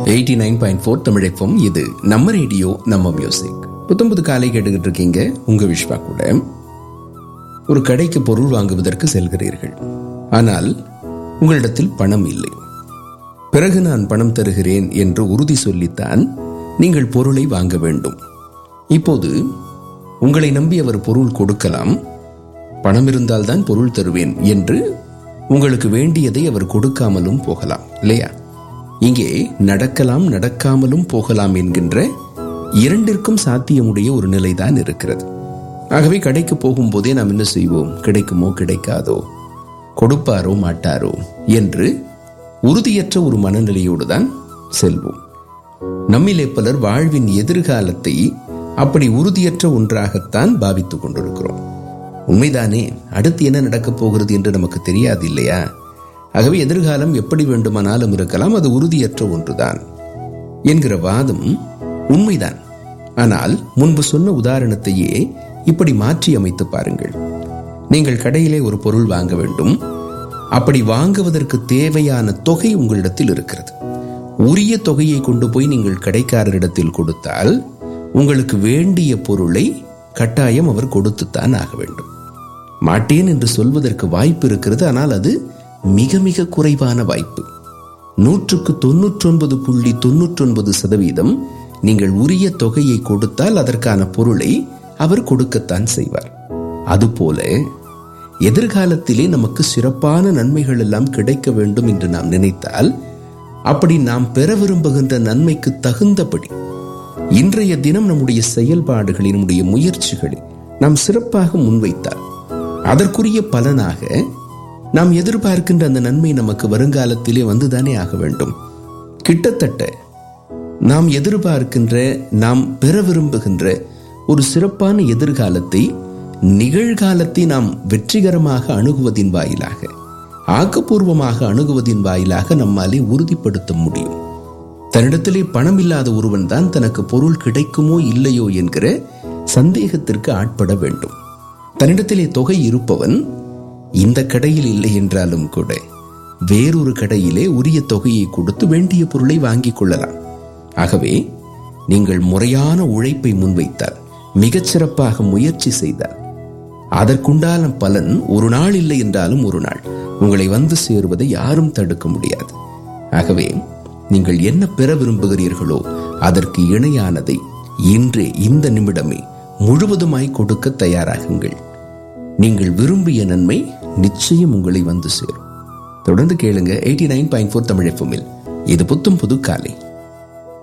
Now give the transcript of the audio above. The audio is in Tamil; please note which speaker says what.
Speaker 1: எயிட்டி நைன் பாயிண்ட் ஃபோர் தமிழப்பம் இது நம்ம ரேடியோ நம்ம மியூசிக் புத்தம்புது காலை கேட்டுக்கிட்டு இருக்கீங்க உங்க விஸ்வா கூட ஒரு கடைக்கு பொருள் வாங்குவதற்கு செல்கிறீர்கள் ஆனால் உங்களிடத்தில் பணம் இல்லை பிறகு நான் பணம் தருகிறேன் என்று உறுதி சொல்லித்தான் நீங்கள் பொருளை வாங்க வேண்டும் இப்போது உங்களை நம்பி அவர் பொருள் கொடுக்கலாம் பணம் இருந்தால்தான் பொருள் தருவேன் என்று உங்களுக்கு வேண்டியதை அவர் கொடுக்காமலும் போகலாம் இல்லையா இங்கே நடக்கலாம் நடக்காமலும் போகலாம் என்கின்ற இரண்டிற்கும் சாத்தியமுடைய ஒரு நிலைதான் இருக்கிறது ஆகவே கடைக்கு போகும்போதே நாம் என்ன செய்வோம் கிடைக்குமோ கிடைக்காதோ கொடுப்பாரோ மாட்டாரோ என்று உறுதியற்ற ஒரு மனநிலையோடு தான் செல்வோம் நம்மிலே பலர் வாழ்வின் எதிர்காலத்தை அப்படி உறுதியற்ற ஒன்றாகத்தான் பாவித்துக் கொண்டிருக்கிறோம் உண்மைதானே அடுத்து என்ன நடக்கப் போகிறது என்று நமக்கு தெரியாது இல்லையா ஆகவே எதிர்காலம் எப்படி வேண்டுமானாலும் இருக்கலாம் அது உறுதியற்ற ஒன்றுதான் என்கிற வாதம் உண்மைதான் ஆனால் முன்பு சொன்ன உதாரணத்தையே இப்படி மாற்றி அமைத்து பாருங்கள் நீங்கள் கடையிலே ஒரு பொருள் வாங்க வேண்டும் அப்படி வாங்குவதற்கு தேவையான தொகை உங்களிடத்தில் இருக்கிறது உரிய தொகையை கொண்டு போய் நீங்கள் கடைக்காரரிடத்தில் கொடுத்தால் உங்களுக்கு வேண்டிய பொருளை கட்டாயம் அவர் கொடுத்துத்தான் ஆக வேண்டும் மாட்டேன் என்று சொல்வதற்கு வாய்ப்பு இருக்கிறது ஆனால் அது மிக மிக குறைவான வாய்ப்பு நூற்றுக்கு தொன்னூற்றொன்பது புள்ளி தொன்னூற்றொன்பது சதவீதம் நீங்கள் உரிய தொகையை கொடுத்தால் அதற்கான பொருளை அவர் கொடுக்கத்தான் செய்வார் அதுபோல எதிர்காலத்திலே நமக்கு சிறப்பான நன்மைகள் எல்லாம் கிடைக்க வேண்டும் என்று நாம் நினைத்தால் அப்படி நாம் பெற விரும்புகின்ற நன்மைக்கு தகுந்தபடி இன்றைய தினம் நம்முடைய செயல்பாடுகளை நம்முடைய முயற்சிகளை நாம் சிறப்பாக முன்வைத்தால் அதற்குரிய பலனாக நாம் எதிர்பார்க்கின்ற அந்த நன்மை நமக்கு வருங்காலத்திலே வந்துதானே ஆக வேண்டும் கிட்டத்தட்ட நாம் எதிர்பார்க்கின்ற நாம் பெற விரும்புகின்ற ஒரு சிறப்பான எதிர்காலத்தை நிகழ்காலத்தை நாம் வெற்றிகரமாக அணுகுவதின் வாயிலாக ஆக்கப்பூர்வமாக அணுகுவதின் வாயிலாக நம்மாலே உறுதிப்படுத்த முடியும் தன்னிடத்திலே பணம் இல்லாத ஒருவன் தான் தனக்கு பொருள் கிடைக்குமோ இல்லையோ என்கிற சந்தேகத்திற்கு ஆட்பட வேண்டும் தன்னிடத்திலே தொகை இருப்பவன் இந்த கடையில் இல்லை என்றாலும் கூட வேறொரு கடையிலே உரிய தொகையை கொடுத்து வேண்டிய பொருளை வாங்கிக் கொள்ளலாம் ஆகவே நீங்கள் முறையான உழைப்பை முன்வைத்தால் மிகச்சிறப்பாக முயற்சி செய்தால் அதற்குண்டான பலன் ஒரு நாள் இல்லை என்றாலும் ஒரு நாள் உங்களை வந்து சேருவதை யாரும் தடுக்க முடியாது ஆகவே நீங்கள் என்ன பெற விரும்புகிறீர்களோ அதற்கு இணையானதை இன்றே இந்த நிமிடமே முழுவதுமாய் கொடுக்க தயாராகுங்கள் நீங்கள் விரும்பிய நன்மை நிச்சயம் உங்களை வந்து சேரும் தொடர்ந்து கேளுங்க eighty nine point four Tamil இது புத்தும் புது காலை